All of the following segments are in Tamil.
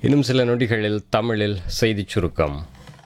இன்னும் சில நொடிகளில் தமிழில் செய்திச் சுருக்கம்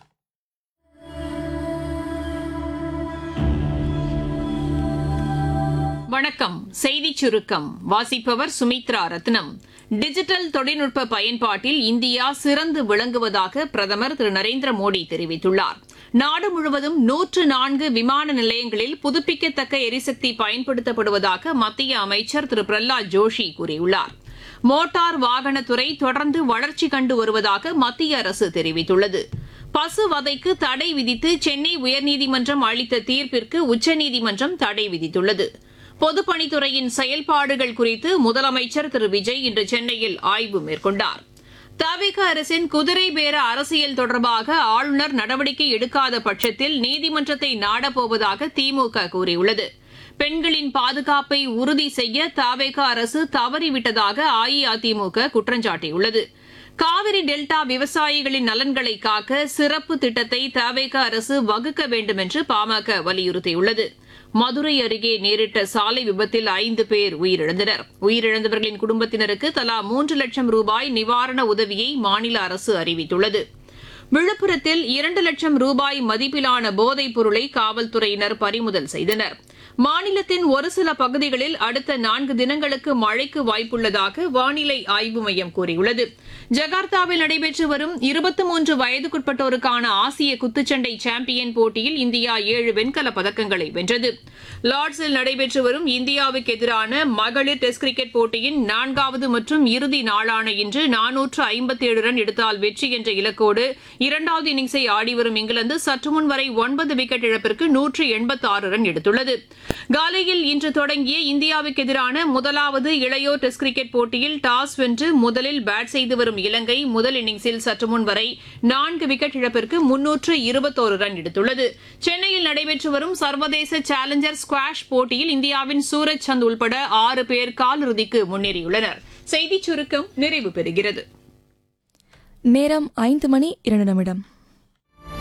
வணக்கம் செய்திச் சுருக்கம் வாசிப்பவர் சுமித்ரா ரத்னம் டிஜிட்டல் தொழில்நுட்ப பயன்பாட்டில் இந்தியா சிறந்து விளங்குவதாக பிரதமர் திரு நரேந்திர மோடி தெரிவித்துள்ளார் நாடு முழுவதும் நூற்று நான்கு விமான நிலையங்களில் புதுப்பிக்கத்தக்க எரிசக்தி பயன்படுத்தப்படுவதாக மத்திய அமைச்சர் திரு பிரஹ்லாத் ஜோஷி கூறியுள்ளார் மோட்டார் வாகனத்துறை தொடர்ந்து வளர்ச்சி கண்டு வருவதாக மத்திய அரசு தெரிவித்துள்ளது பசு வதைக்கு தடை விதித்து சென்னை உயர்நீதிமன்றம் அளித்த தீர்ப்பிற்கு உச்சநீதிமன்றம் தடை விதித்துள்ளது பொதுப்பணித்துறையின் செயல்பாடுகள் குறித்து முதலமைச்சர் திரு விஜய் இன்று சென்னையில் ஆய்வு மேற்கொண்டார் தவிக அரசின் குதிரை பேர அரசியல் தொடர்பாக ஆளுநர் நடவடிக்கை எடுக்காத பட்சத்தில் நீதிமன்றத்தை நாடப்போவதாக திமுக கூறியுள்ளது பெண்களின் பாதுகாப்பை உறுதி செய்ய தவேக அரசு தவறிவிட்டதாக அஇஅதிமுக குற்றஞ்சாட்டியுள்ளது காவிரி டெல்டா விவசாயிகளின் நலன்களை காக்க சிறப்பு திட்டத்தை தவேக அரசு வகுக்க வேண்டும் என்று பாமக வலியுறுத்தியுள்ளது மதுரை அருகே நேரிட்ட சாலை விபத்தில் ஐந்து பேர் உயிரிழந்தனர் உயிரிழந்தவர்களின் குடும்பத்தினருக்கு தலா மூன்று லட்சம் ரூபாய் நிவாரண உதவியை மாநில அரசு அறிவித்துள்ளது விழுப்புரத்தில் இரண்டு லட்சம் ரூபாய் மதிப்பிலான போதைப் பொருளை காவல்துறையினர் பறிமுதல் செய்தனர் மாநிலத்தின் ஒரு சில பகுதிகளில் அடுத்த நான்கு தினங்களுக்கு மழைக்கு வாய்ப்புள்ளதாக வானிலை ஆய்வு மையம் கூறியுள்ளது ஜகார்த்தாவில் நடைபெற்று வரும் இருபத்தி மூன்று வயதுக்குட்பட்டோருக்கான ஆசிய குத்துச்சண்டை சாம்பியன் போட்டியில் இந்தியா ஏழு வெண்கலப் பதக்கங்களை வென்றது லார்ட்ஸில் நடைபெற்று வரும் இந்தியாவுக்கு எதிரான மகளிர் டெஸ்ட் கிரிக்கெட் போட்டியின் நான்காவது மற்றும் இறுதி நாளான இன்று நானூற்று ஐம்பத்தேழு ரன் எடுத்தால் வெற்றி என்ற இலக்கோடு இரண்டாவது இன்னிங்ஸை ஆடிவரும் இங்கிலாந்து சற்று முன் வரை ஒன்பது விக்கெட் இழப்பிற்கு நூற்று எண்பத்தாறு ரன் எடுத்துள்ளது காலையில் இன்று தொடங்கிய இந்தியாவுக்கு எதிரான முதலாவது இளையோர் டெஸ்ட் கிரிக்கெட் போட்டியில் டாஸ் வென்று முதலில் பேட் செய்து வரும் இலங்கை முதல் இன்னிங்ஸில் சற்று முன் வரை நான்கு விக்கெட் இழப்பிற்கு முன்னூற்று இருபத்தோரு ரன் எடுத்துள்ளது சென்னையில் நடைபெற்று வரும் சர்வதேச சேலஞ்சர் ஸ்குவாஷ் போட்டியில் இந்தியாவின் சூரஜ் சந்த் உள்பட ஆறு பேர் காலிறுதிக்கு முன்னேறியுள்ளனர் செய்திச் சுருக்கம் நிறைவு பெறுகிறது நேரம் ஐந்து மணி இரண்டு நிமிடம்